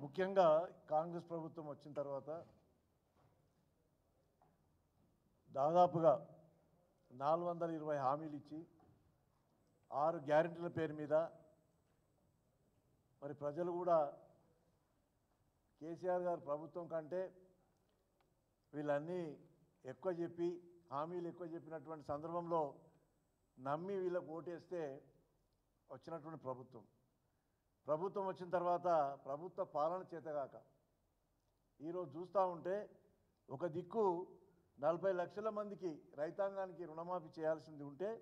ముఖ్యంగా కాంగ్రెస్ ప్రభుత్వం వచ్చిన తర్వాత దాదాపుగా నాలుగు వందల ఇరవై హామీలు ఇచ్చి ఆరు గ్యారెంటీల పేరు మీద మరి ప్రజలు కూడా కేసీఆర్ గారు ప్రభుత్వం కంటే వీళ్ళన్నీ ఎక్కువ చెప్పి హామీలు ఎక్కువ చెప్పినటువంటి సందర్భంలో నమ్మి వీళ్ళకు ఓటేస్తే వచ్చినటువంటి ప్రభుత్వం ప్రభుత్వం వచ్చిన తర్వాత ప్రభుత్వ పాలన చేతగాక ఈరోజు చూస్తూ ఉంటే ఒక దిక్కు నలభై లక్షల మందికి రైతాంగానికి రుణమాఫీ చేయాల్సింది ఉంటే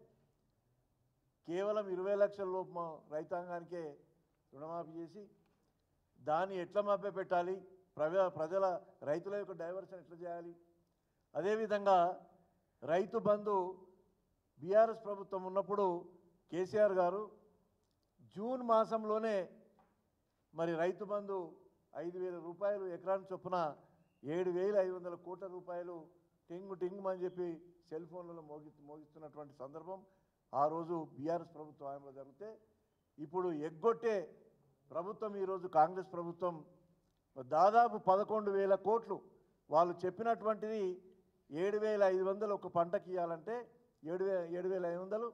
కేవలం ఇరవై లక్షల లోపు మా రైతాంగానికే రుణమాఫీ చేసి దాన్ని ఎట్లా మభ్య పెట్టాలి ప్రజ ప్రజల రైతుల యొక్క డైవర్షన్ ఎట్లా చేయాలి అదేవిధంగా రైతు బంధు బీఆర్ఎస్ ప్రభుత్వం ఉన్నప్పుడు కేసీఆర్ గారు జూన్ మాసంలోనే మరి రైతు బంధు ఐదు వేల రూపాయలు ఎకరానికి చొప్పున ఏడు వేల ఐదు వందల కోట్ల రూపాయలు టింగు టింగు అని చెప్పి సెల్ ఫోన్లలో మోగి మోగిస్తున్నటువంటి సందర్భం ఆ రోజు బీఆర్ఎస్ ప్రభుత్వం హయాంలో జరిగితే ఇప్పుడు ఎగ్గొట్టే ప్రభుత్వం ఈరోజు కాంగ్రెస్ ప్రభుత్వం దాదాపు పదకొండు వేల కోట్లు వాళ్ళు చెప్పినటువంటిది ఏడు వేల ఐదు వందలు ఒక పంటకి ఇవ్వాలంటే ఏడు వే ఏడు వేల ఐదు వందలు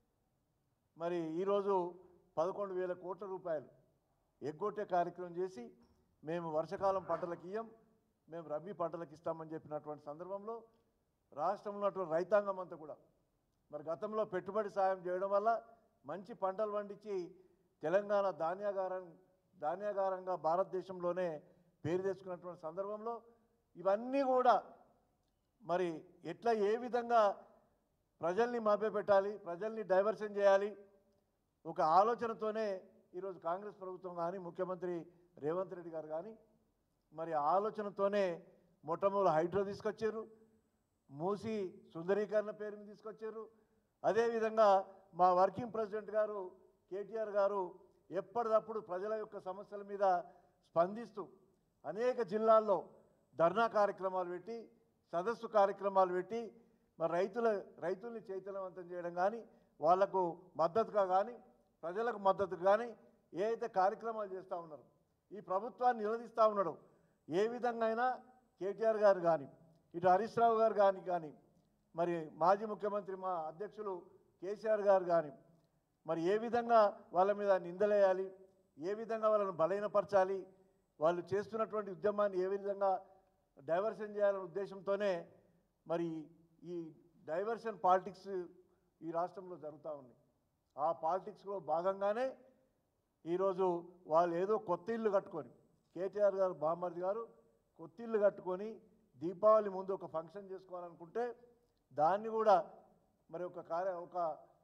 మరి ఈరోజు పదకొండు వేల కోట్ల రూపాయలు ఎగ్గొట్టే కార్యక్రమం చేసి మేము వర్షకాలం పంటలకు ఇయ్యం మేము రబీ పంటలకు ఇస్తామని చెప్పినటువంటి సందర్భంలో రాష్ట్రంలో ఉన్నటువంటి రైతాంగం అంతా కూడా మరి గతంలో పెట్టుబడి సాయం చేయడం వల్ల మంచి పంటలు పండించి తెలంగాణ ధాన్యాగారం ధాన్యాగారంగా భారతదేశంలోనే పేరు తెచ్చుకున్నటువంటి సందర్భంలో ఇవన్నీ కూడా మరి ఎట్లా ఏ విధంగా ప్రజల్ని మభ్యపెట్టాలి ప్రజల్ని డైవర్షన్ చేయాలి ఒక ఆలోచనతోనే ఈరోజు కాంగ్రెస్ ప్రభుత్వం కానీ ముఖ్యమంత్రి రేవంత్ రెడ్డి గారు కానీ మరి ఆ ఆలోచనతోనే మొట్టమొదటి హైడ్రో తీసుకొచ్చారు మూసి సుందరీకరణ పేరు మీద తీసుకొచ్చారు అదేవిధంగా మా వర్కింగ్ ప్రెసిడెంట్ గారు కేటీఆర్ గారు ఎప్పటికప్పుడు ప్రజల యొక్క సమస్యల మీద స్పందిస్తూ అనేక జిల్లాల్లో ధర్నా కార్యక్రమాలు పెట్టి సదస్సు కార్యక్రమాలు పెట్టి మరి రైతుల రైతుల్ని చైతన్యవంతం చేయడం కానీ వాళ్లకు మద్దతుగా కానీ ప్రజలకు మద్దతు కానీ ఏ అయితే కార్యక్రమాలు చేస్తూ ఉన్నారు ఈ ప్రభుత్వాన్ని నిలదీస్తూ ఉన్నాడు ఏ విధంగా అయినా కేటీఆర్ గారు కానీ ఇటు హరీష్ రావు గారు కానీ కానీ మరి మాజీ ముఖ్యమంత్రి మా అధ్యక్షులు కేసీఆర్ గారు కానీ మరి ఏ విధంగా వాళ్ళ మీద నిందలేయాలి ఏ విధంగా వాళ్ళని బలహీనపరచాలి వాళ్ళు చేస్తున్నటువంటి ఉద్యమాన్ని ఏ విధంగా డైవర్షన్ చేయాలనే ఉద్దేశంతోనే మరి ఈ డైవర్షన్ పాలిటిక్స్ ఈ రాష్ట్రంలో జరుగుతూ ఉంది ఆ పాలిటిక్స్లో భాగంగానే ఈరోజు వాళ్ళు ఏదో కొత్త ఇల్లు కట్టుకొని కేటీఆర్ గారు బామ్మర్ది గారు కొత్త ఇల్లు కట్టుకొని దీపావళి ముందు ఒక ఫంక్షన్ చేసుకోవాలనుకుంటే దాన్ని కూడా మరి ఒక కార్య ఒక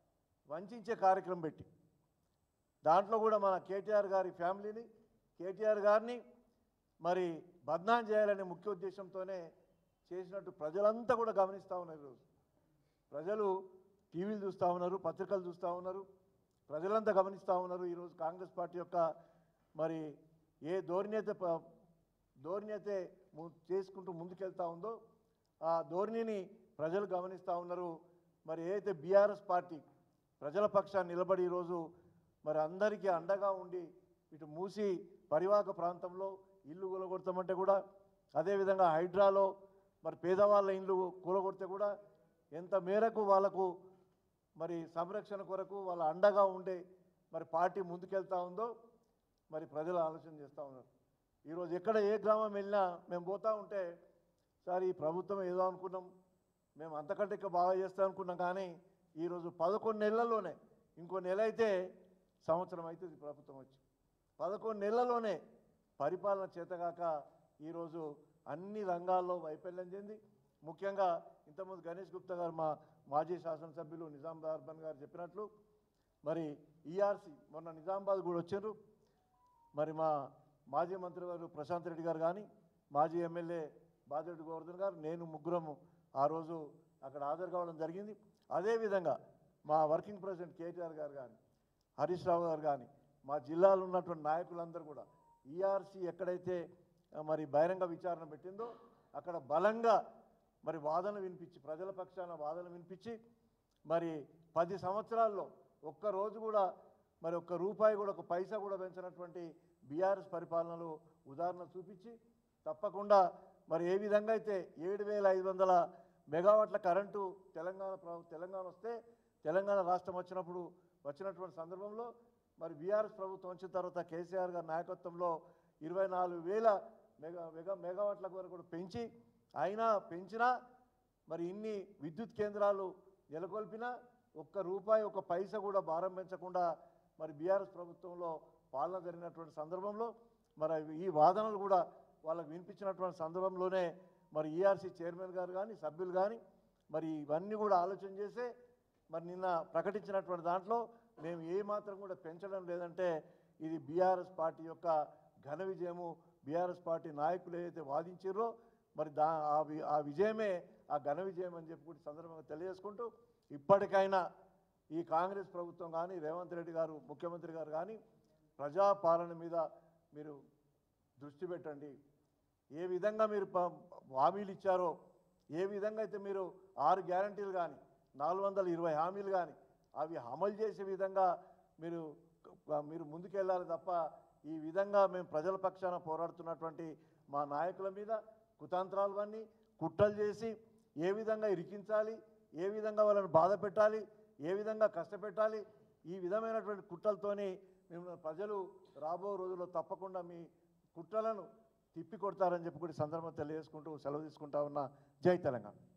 వంచే కార్యక్రమం పెట్టి దాంట్లో కూడా మన కేటీఆర్ గారి ఫ్యామిలీని కేటీఆర్ గారిని మరి బద్నాం చేయాలనే ముఖ్య ఉద్దేశంతోనే చేసినట్టు ప్రజలంతా కూడా గమనిస్తూ ఉన్నారు ఈరోజు ప్రజలు టీవీలు చూస్తూ ఉన్నారు పత్రికలు చూస్తూ ఉన్నారు ప్రజలంతా గమనిస్తూ ఉన్నారు ఈరోజు కాంగ్రెస్ పార్టీ యొక్క మరి ఏ ధోరణితే ప- ధోరణితే ము- చేసుకుంటూ ముందుకెళ్తా ఉందో ఆ ధోరణిని ప్రజలు గమనిస్తూ ఉన్నారు మరి ఏదైతే బీఆర్ఎస్ పార్టీ ప్రజల పక్షాన్ని నిలబడి ఈరోజు మరి అందరికీ అండగా ఉండి ఇటు మూసి పరివాహక ప్రాంతంలో ఇల్లు కూలగొడతామంటే కూడా అదేవిధంగా హైడ్రాలో మరి పేదవాళ్ళ ఇండ్లు కూలగొడితే కూడా ఎంత మేరకు వాళ్ళకు మరి సంరక్షణ కొరకు వాళ్ళ అండగా ఉండే మరి పార్టీ ముందుకెళ్తా ఉందో మరి ప్రజలు ఆలోచన చేస్తూ ఉన్నారు ఈరోజు ఎక్కడ ఏ గ్రామం వెళ్ళినా మేము పోతా ఉంటే సార్ ఈ ప్రభుత్వం ఏదో అనుకున్నాం మేము అంతకంటే ఇంకా బాగా చేస్తాం అనుకున్నాం కానీ ఈరోజు పదకొండు నెలల్లోనే ఇంకో నెల అయితే సంవత్సరం అవుతుంది ఈ ప్రభుత్వం వచ్చి పదకొండు నెలల్లోనే పరిపాలన చేతగాక ఈరోజు అన్ని రంగాల్లో వైఫల్యం చెంది ముఖ్యంగా ఇంతకుముందు గణేష్ గుప్తా గారు మా మాజీ శాసనసభ్యులు నిజామాబాద్ అర్బన్ గారు చెప్పినట్లు మరి ఈఆర్సీ మొన్న నిజామాబాద్ కూడా వచ్చారు మరి మా మాజీ మంత్రి గారు ప్రశాంత్ రెడ్డి గారు కానీ మాజీ ఎమ్మెల్యే బాదిరెడ్డి గోవర్ధన్ గారు నేను ముగ్గురము ఆ రోజు అక్కడ హాజరు కావడం జరిగింది అదేవిధంగా మా వర్కింగ్ ప్రెసిడెంట్ కేటీఆర్ గారు కానీ హరీష్ రావు గారు కానీ మా జిల్లాలో ఉన్నటువంటి నాయకులందరూ కూడా ఈఆర్సీ ఎక్కడైతే ఆ, మరి బహిరంగ విచారణ పెట్టిందో అక్కడ బలంగా మరి వాదన వినిపించి ప్రజల పక్షాన వాదన వినిపించి మరి పది సంవత్సరాల్లో ఒక్క రోజు కూడా మరి ఒక్క రూపాయి కూడా ఒక పైసా కూడా పెంచినటువంటి బీఆర్ఎస్ పరిపాలనలో ఉదాహరణ చూపించి తప్పకుండా మరి ఏ విధంగా అయితే ఏడు వేల ఐదు వందల మెగావాట్ల కరెంటు తెలంగాణ ప్ర- తెలంగాణ వస్తే తెలంగాణ రాష్ట్రం వచ్చినప్పుడు వచ్చినటువంటి సందర్భంలో మరి బీఆర్ఎస్ ప్రభుత్వం వచ్చిన తర్వాత కేసీఆర్ గారి నాయకత్వంలో ఇరవై నాలుగు వేల మెగా మెగా మెగావాట్ల వరకు కూడా పెంచి అయినా పెంచినా మరి ఇన్ని విద్యుత్ కేంద్రాలు నెలకొల్పినా ఒక్క రూపాయి ఒక పైసా కూడా భారం పెంచకుండా మరి బీఆర్ఎస్ ప్రభుత్వంలో పాలన జరిగినటువంటి సందర్భంలో మరి ఈ వాదనలు కూడా వాళ్ళకు వినిపించినటువంటి సందర్భంలోనే మరి ఈఆర్సీ చైర్మన్ గారు కానీ సభ్యులు కానీ మరి ఇవన్నీ కూడా ఆలోచన చేసే మరి నిన్న ప్రకటించినటువంటి దాంట్లో మేము ఏ మాత్రం కూడా పెంచడం లేదంటే ఇది బీఆర్ఎస్ పార్టీ యొక్క ఘన విజయము బీఆర్ఎస్ పార్టీ నాయకులు ఏదైతే వాదించారో మరి దా ఆ వి- ఆ విజయమే ఆ ఘన విజయం అని చెప్పి కూడా ఈ సందర్భంగా తెలియజేసుకుంటూ ఇప్పటికైనా ఈ కాంగ్రెస్ ప్రభుత్వం కానీ రేవంత్ రెడ్డి గారు ముఖ్యమంత్రి గారు కానీ ప్రజాపాలన మీద మీరు దృష్టి పెట్టండి ఏ విధంగా మీరు ప- హామీలు ఇచ్చారో ఏ విధంగా అయితే మీరు ఆరు గ్యారంటీలు కానీ నాలుగు వందల ఇరవై హామీలు కానీ అవి అమలు చేసే విధంగా మీరు క- మీరు ముందుకెళ్ళాలి తప్ప ఈ విధంగా మేము ప్రజల పక్షాన పోరాడుతున్నటువంటి మా నాయకుల మీద కుతంత్రాలు అన్నీ కుట్రలు చేసి ఏ విధంగా ఇరికించాలి ఏ విధంగా వాళ్ళని బాధ పెట్టాలి ఏ విధంగా కష్టపెట్టాలి ఈ విధమైనటువంటి కుట్రలతోని మేము ప్రజలు రాబో రోజుల్లో తప్పకుండా మీ కుట్రలను తిప్పి కొడతారని చెప్పి కూడా ఈ సందర్భం తెలియజేసుకుంటూ సెలవు తీసుకుంటా ఉన్న జై తెలంగాణ